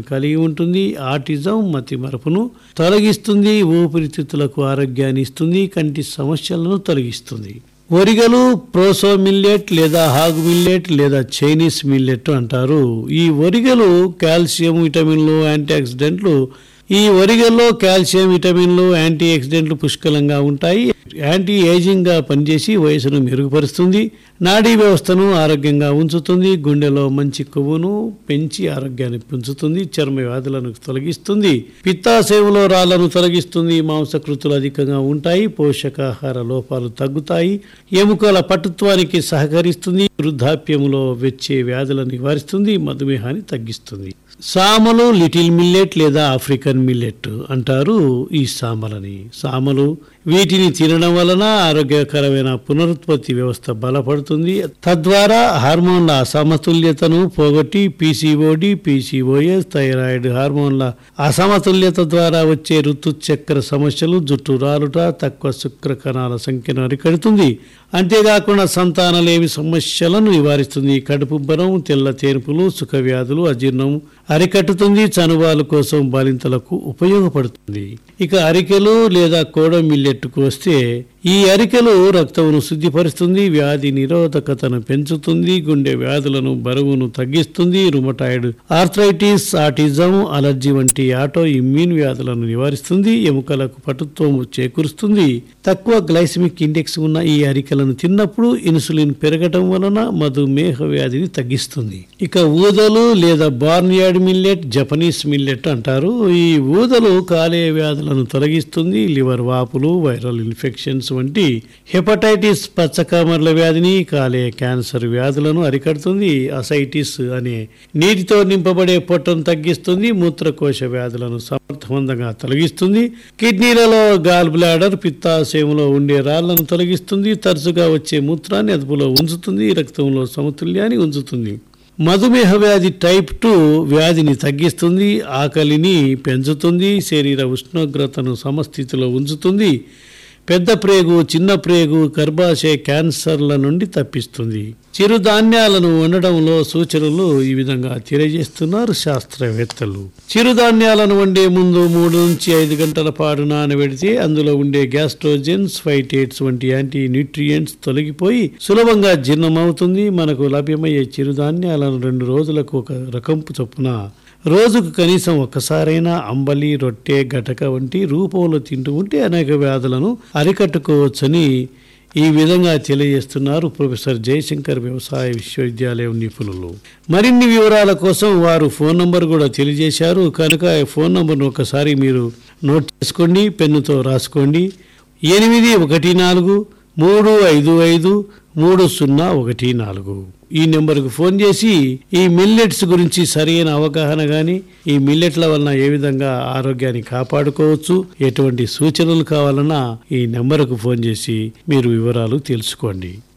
కలిగి ఉంటుంది ఆటిజం మతి మరపును తొలగిస్తుంది ఊపిరితిత్తులకు ఆరోగ్యాన్ని ఇస్తుంది కంటి సమస్యలను తొలగిస్తుంది వరిగలు ప్రోసో మిల్లెట్ లేదా హాగ్ మిల్లెట్ లేదా చైనీస్ మిల్లెట్ అంటారు ఈ వరిగలు కాల్షియం విటమిన్లు యాంటీ ఆక్సిడెంట్లు ఈ వరిగల్లో కాల్షియం విటమిన్లు యాంటీ ఆక్సిడెంట్లు పుష్కలంగా ఉంటాయి యాంటీ ఏజింగ్ గా పనిచేసి వయసును మెరుగుపరుస్తుంది నాడీ వ్యవస్థను ఆరోగ్యంగా ఉంచుతుంది గుండెలో మంచి కొవ్వును పెంచి ఆరోగ్యాన్ని పెంచుతుంది చర్మ వ్యాధులను తొలగిస్తుంది పిత్తాశయంలో రాళ్లను తొలగిస్తుంది మాంసకృతులు అధికంగా ఉంటాయి పోషకాహార లోపాలు తగ్గుతాయి ఎముకల పటుత్వానికి సహకరిస్తుంది వృద్ధాప్యములో వచ్చే వ్యాధులను నివారిస్తుంది మధుమేహాన్ని తగ్గిస్తుంది సామలు లిటిల్ మిల్లెట్ లేదా ఆఫ్రికన్ మిల్లెట్ అంటారు ఈ సామలని సామలు వీటిని తినడం వలన ఆరోగ్యకరమైన పునరుత్పత్తి వ్యవస్థ బలపడుతుంది తద్వారా హార్మోన్ల అసమతుల్యతను పోగొట్టి పీసీఓడి పీసీఓఎస్ థైరాయిడ్ హార్మోన్ల అసమతుల్యత ద్వారా వచ్చే ఋతుచక్ర సమస్యలు జుట్టు రాలుట తక్కువ శుక్ర కణాల సంఖ్యను అరికడుతుంది అంతేకాకుండా సంతానలేమి సమస్యలను నివారిస్తుంది కడుపుబ్బరం తెల్ల తేర్పులు సుఖ వ్యాధులు అజీర్ణం అరికట్టుతుంది చనుబాలు కోసం బాలింతలకు ఉపయోగపడుతుంది ఇక అరికెలు లేదా కోడ మిల్లెట్కు వస్తే ఈ అరికెలు రక్తమును శుద్ధిపరుస్తుంది వ్యాధి నిరోధకతను పెంచుతుంది గుండె వ్యాధులను బరువును తగ్గిస్తుంది రుమటాయిడ్ ఆర్థరైటిస్ ఆటిజం అలర్జీ వంటి ఆటో ఇమ్యూన్ వ్యాధులను నివారిస్తుంది ఎముకలకు పటుత్వం చేకూరుస్తుంది తక్కువ గ్లైసమిక్ ఇండెక్స్ ఉన్న ఈ అరికెలను తిన్నప్పుడు ఇన్సులిన్ పెరగటం వలన మధుమేహ వ్యాధిని తగ్గిస్తుంది ఇక ఊదలు లేదా బార్నియార్డ్ మిల్లెట్ జపనీస్ మిల్లెట్ అంటారు ఈ ఊదలు కాలేయ వ్యాధులను తొలగిస్తుంది లివర్ వాపులు వైరల్ ఇన్ఫెక్షన్స్ వంటి హెపటైటిస్ పచ్చకామర్ల వ్యాధిని కాలేయ క్యాన్సర్ వ్యాధులను అరికడుతుంది అసైటిస్ అనే నీటితో నింపబడే పొట్టను తగ్గిస్తుంది మూత్రకోశ వ్యాధులను సమర్థవంతంగా తొలగిస్తుంది కిడ్నీలలో గాల్ బ్లాడర్ పిత్తాశయంలో ఉండే రాళ్లను తొలగిస్తుంది తరచుగా వచ్చే మూత్రాన్ని అదుపులో ఉంచుతుంది రక్తంలో సమతుల్యాన్ని ఉంచుతుంది మధుమేహ వ్యాధి టైప్ టూ వ్యాధిని తగ్గిస్తుంది ఆకలిని పెంచుతుంది శరీర ఉష్ణోగ్రతను సమస్థితిలో ఉంచుతుంది పెద్ద ప్రేగు చిన్న ప్రేగు గర్భాశయ క్యాన్సర్ల నుండి తప్పిస్తుంది చిరుధాన్యాలను వండడంలో సూచనలు ఈ విధంగా తెలియజేస్తున్నారు శాస్త్రవేత్తలు చిరుధాన్యాలను వండే ముందు మూడు నుంచి ఐదు గంటల పాటు నానబెడితే అందులో ఉండే గ్యాస్ట్రోజెన్స్ ఫైటేట్స్ వంటి యాంటీ న్యూట్రియంట్స్ తొలగిపోయి సులభంగా జీర్ణమవుతుంది మనకు లభ్యమయ్యే చిరుధాన్యాలను రెండు రోజులకు ఒక రకంపు చొప్పున రోజుకు కనీసం ఒక్కసారైనా అంబలి రొట్టె గటక వంటి రూపంలో తింటూ ఉంటే అనేక వ్యాధులను అరికట్టుకోవచ్చని ఈ విధంగా తెలియజేస్తున్నారు ప్రొఫెసర్ జయశంకర్ వ్యవసాయ విశ్వవిద్యాలయం నిపుణులు మరిన్ని వివరాల కోసం వారు ఫోన్ నంబర్ కూడా తెలియజేశారు కనుక ఈ ఫోన్ నంబర్ను ఒకసారి మీరు నోట్ చేసుకోండి పెన్నుతో రాసుకోండి ఎనిమిది ఒకటి నాలుగు మూడు ఐదు ఐదు మూడు సున్నా ఒకటి నాలుగు ఈ నెంబర్కు ఫోన్ చేసి ఈ మిల్లెట్స్ గురించి సరైన అవగాహన కానీ ఈ మిల్లెట్ల వలన ఏ విధంగా ఆరోగ్యాన్ని కాపాడుకోవచ్చు ఎటువంటి సూచనలు కావాలన్నా ఈ నెంబర్కు ఫోన్ చేసి మీరు వివరాలు తెలుసుకోండి